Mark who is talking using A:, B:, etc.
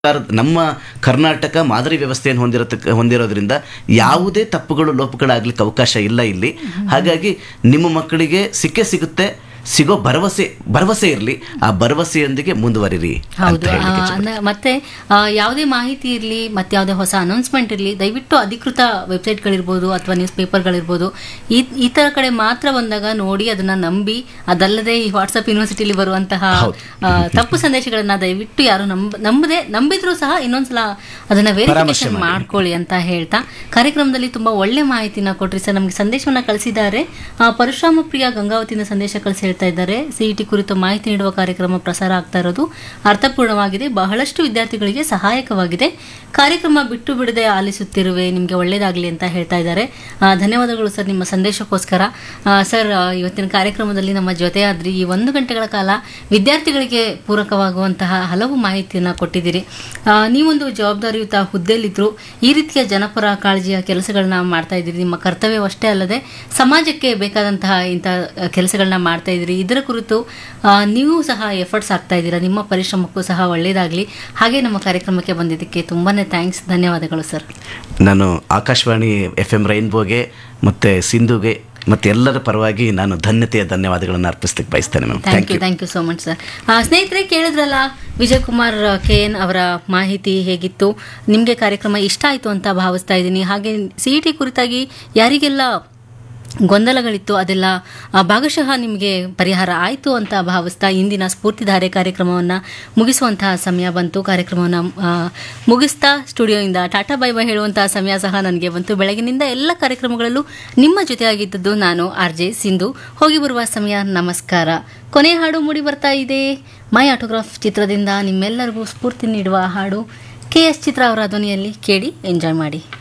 A: ಸರ್ಕಾರದ- ನಮ್ಮ ಕರ್ನಾಟಕ ಮಾದರಿ ವ್ಯವಸ್ಥೆಯನ್ನು ಹೊಂದಿರತಕ್ಕ ಹೊಂದಿರೋದ್ರಿಂದ ಯಾವುದೇ ತಪ್ಪುಗಳು ಲೋಪಗಳಾಗ್ಲಿಕ್ಕೆ ಅವಕಾಶ ಇಲ್ಲ ಇಲ್ಲಿ ಹಾಗಾಗಿ ನಿಮ್ಮ ಮಕ್ಕಳಿಗೆ ಸಿಕ್ಕೇ ಸಿಗುತ್ತೆ ಸಿಗೋ ಭರವಸೆ ಭರವಸೆ ಇರಲಿ ಆ ಭರವಸೆಯೊಂದಿಗೆ ಮುಂದುವರಿರಿ ಅಂತ
B: ಹೌದು ಆ,
A: ಹೇಳಲಿಕ್ಕೆ ಇಚ್ಛೆ-
B: ಅಂದ- ಮತ್ತೆ ಆ, ಯಾವುದೇ ಮಾಹಿತಿ ಇರಲಿ ಮತ್ತೆ ಯಾವುದೇ ಹೊಸ ಅನೌನ್ಸ್ಮೆಂಟ್ ಇರಲಿ ದಯವಿಟ್ಟು ಅಧಿಕೃತ ವೆಬ್ಸೈಟ್ಗಳಿರ್ಬೋದು ಅಥವಾ ನ್ಯೂಸ್ ಪೇಪರ್ಗಳಿರ್ಬೋದು ಈ ಈ ಥರ ಕಡೆ ಮಾತ್ರ ಬಂದಾಗ ನೋಡಿ ಅದನ್ನ ನಂಬಿ ಅದಲ್ಲದೆ ಈ ವಾಟ್ಸಪ್ ಯೂನಿವರ್ಸಿಟಿಲಿ ಬರುವಂತಹ ಆ, ತಪ್ಪು ಸಂದೇಶಗಳನ್ನ ದಯವಿಟ್ಟು ಯಾರು ನಂಬ ನಂಬದೆ ನಂಬಿದ್ರು ಸಹ ಇನ್ನೊಂದ್ಸಲ ಅದನ್ನ ವೆರಿಫಿಕೇಶನ್ ಮಾಡ್ಕೊಳ್ಳಿ ಅಂತ ಹೇಳ್ತಾ ಕಾರ್ಯಕ್ರಮದಲ್ಲಿ ತುಂಬಾ ಒಳ್ಳೆ ಮಾಹಿತಿನ ಕೊಟ್ರಿ ಸರ್ ನಮಗೆ ಸಂದೇಶವನ್ನ ಕಳಿಸಿದ್ದಾರೆ ಆ, ಪರಶುರಾಮ ಪ್ರಿಯ ಗಂಗಾವತಿಯಿಂದ ಸಂದೇಶ ಕಳಿಸಿ ಹೇಳ್ತಾ ಇದ್ದಾರೆ ಸಿಇಟಿ ಕುರಿತು ಮಾಹಿತಿ ನೀಡುವ ಕಾರ್ಯಕ್ರಮ ಪ್ರಸಾರ ಆಗ್ತಾ ಇರೋದು ಅರ್ಥಪೂರ್ಣವಾಗಿದೆ ಬಹಳಷ್ಟು ವಿದ್ಯಾರ್ಥಿಗಳಿಗೆ ಸಹಾಯಕವಾಗಿದೆ ಕಾರ್ಯಕ್ರಮ ಬಿಟ್ಟು ಬಿಡದೆ ಆಲಿಸುತ್ತಿರುವೆ ನಿಮಗೆ ಒಳ್ಳೇದಾಗಲಿ ಅಂತ ಹೇಳ್ತಾ ಇದ್ದಾರೆ ಆ, ಧನ್ಯವಾದಗಳು ಸರ್ ನಿಮ್ಮ ಸಂದೇಶಕ್ಕೋಸ್ಕರ ಆ, ಸರ್ ಆ, ಇವತ್ತಿನ ಕಾರ್ಯಕ್ರಮದಲ್ಲಿ ನಮ್ಮ ಜೊತೆಯಾದ್ರಿ ಈ ಒಂದು ಗಂಟೆಗಳ ಕಾಲ ವಿದ್ಯಾರ್ಥಿಗಳಿಗೆ ಪೂರಕವಾಗುವಂತಹ ಹಲವು ಮಾಹಿತಿಯನ್ನು ಕೊಟ್ಟಿದ್ದೀರಿ ಆ, ನೀವೊಂದು ಜವಾಬ್ದಾರಿಯುತ ಹುದ್ದೆಯಲ್ಲಿದ್ದರೂ ಈ ರೀತಿಯ ಜನಪರ ಕಾಳಜಿಯ ಕೆಲಸಗಳನ್ನ ಮಾಡ್ತಾ ಇದ್ದೀರಿ ನಿಮ್ಮ ಕರ್ತವ್ಯವಷ್ಟೇ ಅಲ್ಲದೆ ಸಮಾಜಕ್ಕೆ ಬೇಕಾದಂತಹ ಇಂಥ ಕೆಲಸಗಳನ್ನ ಮಾಡ್ತಾ ಇದ್ದೀರಿ ಇದರ ಕುರಿತು ಆ, ನೀವು ಸಹ ಎಫರ್ಟ್ಸ್ ಆಗ್ತಾ ಇದ್ದೀರಾ ನಿಮ್ಮ ಪರಿಶ್ರಮಕ್ಕೂ ಸಹ ಒಳ್ಳೆಯದಾಗಲಿ ಹಾಗೆ ನಮ್ಮ ಕಾರ್ಯಕ್ರಮಕ್ಕೆ ಬಂದಿದ್ದಕ್ಕೆ ತುಂಬಾನೇ ಥ್ಯಾಂಕ್ಸ್ ಧನ್ಯವಾದಗಳು ಸರ್
A: ನಾನು ಆಕಾಶವಾಣಿ ಎಫ್ ಎಂ ರೈನ್ಬೋಗೆ ಮತ್ತು ಸಿಂಧುಗೆ ಮತ್ತು ಎಲ್ಲರ ಪರವಾಗಿ ನಾನು ಧನ್ಯತೆಯ ಧನ್ಯವಾದಗಳನ್ನು ಅರ್ಪಿಸ್ಲಿಕ್ಕೆ ಬಯಸ್ತೇನೆ ma'am
B: thank you thank you so much sir ಸ್ನೇಹಿತರೆ ಕೇಳಿದ್ರಲ್ಲ ವಿಜಯ್ ಕುಮಾರ್ ಕೆ ಎನ್ ಅವರ ಮಾಹಿತಿ ಹೇಗಿತ್ತು ನಿಮಗೆ ಕಾರ್ಯಕ್ರಮ ಇಷ್ಟ ಆಯಿತು ಅಂತ ಭಾವಿಸ್ತಾ ಇದ್ದೀನಿ ಹಾಗೆ ಸಿ ಇ ಟಿ ಕುರಿತಾಗಿ ಯಾರಿಗೆಲ್ಲ ಗೊಂದಲಗಳಿತ್ತು ಅದೆಲ್ಲ ಆ, ಭಾಗಶಃ ನಿಮಗೆ ಪರಿಹಾರ ಆಯಿತು ಅಂತ ಭಾವಿಸ್ತಾ ಇಂದಿನ ಸ್ಫೂರ್ತಿಧಾರೆ ಕಾರ್ಯಕ್ರಮವನ್ನು ಮುಗಿಸುವಂತಹ ಸಮಯ ಬಂತು ಕಾರ್ಯಕ್ರಮವನ್ನು ಮುಗಿಸ್ತಾ ಸ್ಟುಡಿಯೋಯಿಂದ ಟಾಟಾ ಬೈ ಬೈ ಹೇಳುವಂತಹ ಸಮಯ ಸಹ ನನಗೆ ಬಂತು ಬೆಳಗಿನಿಂದ ಎಲ್ಲ ಕಾರ್ಯಕ್ರಮಗಳಲ್ಲೂ ನಿಮ್ಮ ಜೊತೆಯಾಗಿದ್ದದ್ದು ನಾನು ಆರ್ ಜೆ ಸಿಂಧು ಹೋಗಿ ಬರುವ ಸಮಯ ನಮಸ್ಕಾರ ಕೊನೆ ಹಾಡು ಮೂಡಿ ಬರ್ತಾ ಇದೆ ಮೈ ಆಟೋಗ್ರಾಫ್ ಚಿತ್ರದಿಂದ ನಿಮ್ಮೆಲ್ಲರಿಗೂ ಸ್ಫೂರ್ತಿ ನೀಡುವ ಹಾಡು ಕೆ ಎಸ್ ಚಿತ್ರ ಅವರ ಧ್ವನಿಯಲ್ಲಿ ಕೇಳಿ ಎಂಜಾಯ್ ಮಾಡಿ